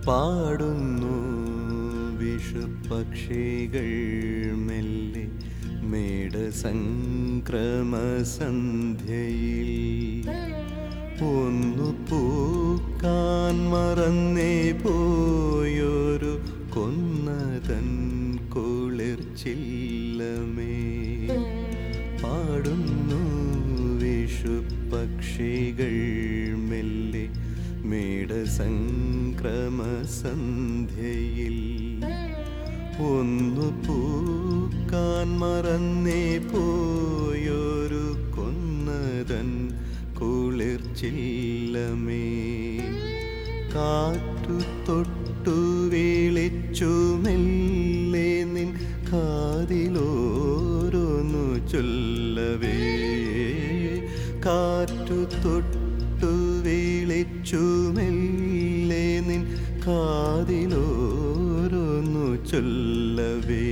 പാടുന്നു വിഷുപക്ഷികൾ മെല്ലെ മേടസംക്രമസന്ധ്യയിൽ ഒന്നു പൂക്കാൻ മറന്നേ പോയൊരു കൊന്നതൻ കുളിർച്ചില്ലമേ പാടുന്നു വിഷുപക്ഷികൾ മെല്ലെ മേടസംക്രമസന്ധ്യയിൽ ഒന്നു പൂക്കാൻ മറന്നേ പോയൊരു കൊന്നതൻ കുളിർച്ചില്ലമേ കാറ്റു തൊട്ടു വിളിച്ചു മെല്ലെ നിൻ കാതിലോരോന്നു ചൊല്ലവേ കാറ്റു തൊട്ടു വിളിച്ചു മെല്ലെ നിൻ കാതിലോരോന്നു ചൊല്ലവേ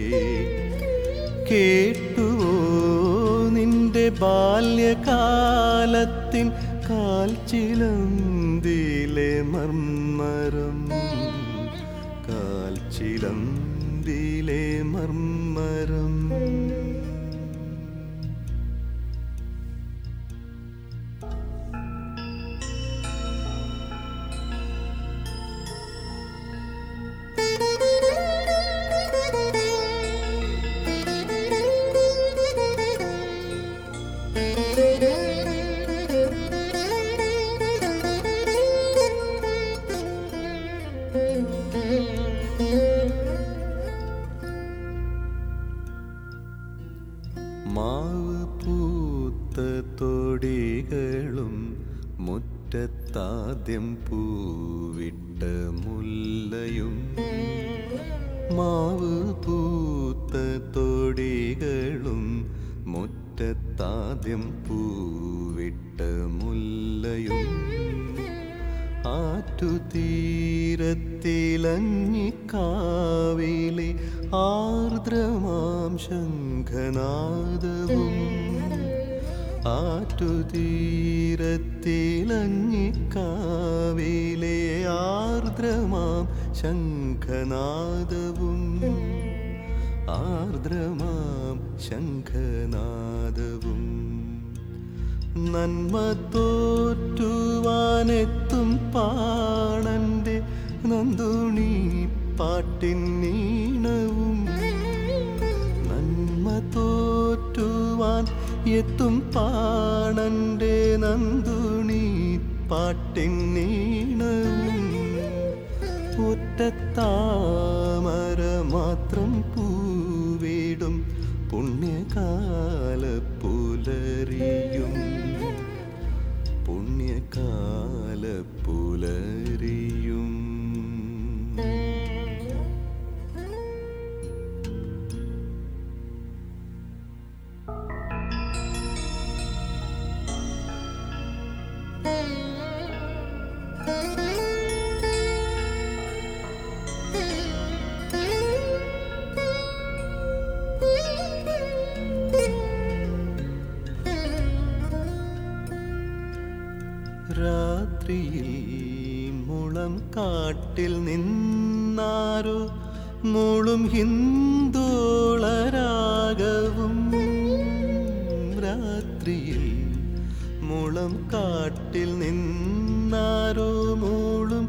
കേട്ടുവോ നിന്റെ ബാല്യകാലത്തിൻ കാൽച്ചിലന്തിലെ മർമ്മരം കാൽച്ചിലന്തിലെ മർമ്മരം മാവ് പൂത്ത തൊടികളും മുറ്റത്താദ്യം പൂവിട്ട മുല്ലയും മാവ് പൂത്ത തൊടികളും മുറ്റത്താദ്യം പൂവിട്ട മുല്ലയും ആറ്റുതീരത്തിലഞ്ഞിക്കാവിലെ ആർദ്രമാം ശംഖനാദവും ആറ്റുതീരത്തിലഞ്ഞിക്കാവിലെ ആർദ്രമാം ശംഖനാദവും ആർദ്രമാം ശംഖനാദവും നന്മ തോറ്റുവാനെത്തും പാണന്റെ നന്ദുണി പാട്ടിൻ നീണവും നന്മ തോറ്റുവാൻ എത്തും പാണന്റെ നന്ദുണി പാട്ടിൻ നീണവും ഒറ്റത്താമര മാത്രം പൂവിടും പുണ്യകാല പുലരിയും പുണ്യകാല പുലരിയും രാത്രിയിൽ മുളം കാട്ടിൽ നിന്നാരോ മുളും ഹിന്ദോളരാഗവും രാത്രിയിൽ മുളം കാട്ടിൽ നിന്നാരോ മൂളും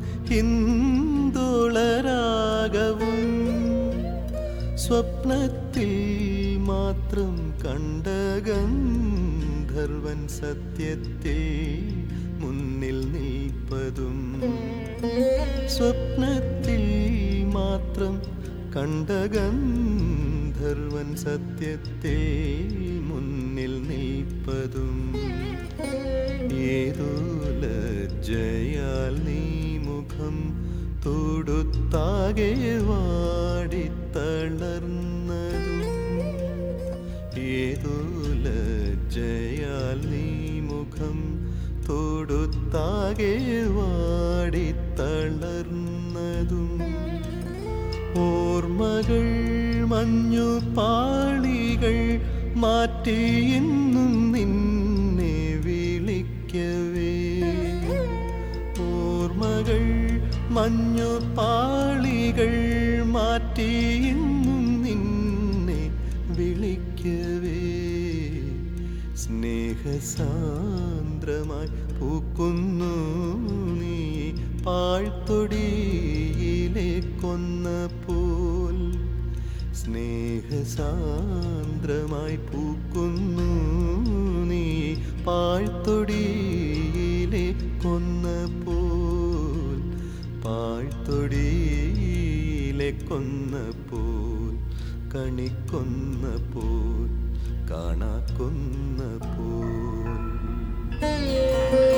ഹിന്ദോളരാഗവും സ്വപ്നത്തിൽ മാത്രം കണ്ട ഗന്ധർവൻ സത്യത്തിൽ മുന്നിൽ നിൽപ്പതും സ്വപ്നത്തിൽ മാത്രം കണ്ട ഗന്ധർവൻ സത്യത്തിൽ മുന്നിൽ നിൽപ്പതും ഏതോ ലജ്ജയാൽ നീ മുഖം തൊടുത്താകെ വാടിത്തളർന്നതും ഏതോ ലജ്ജയാൽ നീ മുഖം തൊടുത്താകെ വാടിത്തളർന്നതും ഓർമ്മകൾ മഞ്ഞു പാളികൾ മാറ്റി ഇന്നും നിന്നെ വിളിക്കവേ ഓർമ്മകൾ മഞ്ഞു പാളികൾ മാറ്റി ഇന്നും നിന്നെ വിളിക്കവേ സ്നേഹസാന്ദ്രമായി പൂക്കുന്നു നീ പാഴ്ത്തൊടിയിലെ കൊന്ന പോൽ സ്നേഹസാന്ദ്രമായി പൂക്കുന്നു നീ പാഴ്ത്തൊടിയിലെ കൊന്ന പോൽ പാഴ്ത്തൊടിയിലെ കൊന്ന പോൽ കണിക്കൊന്ന പോൽ കാണാക്കൊന്ന പോൽ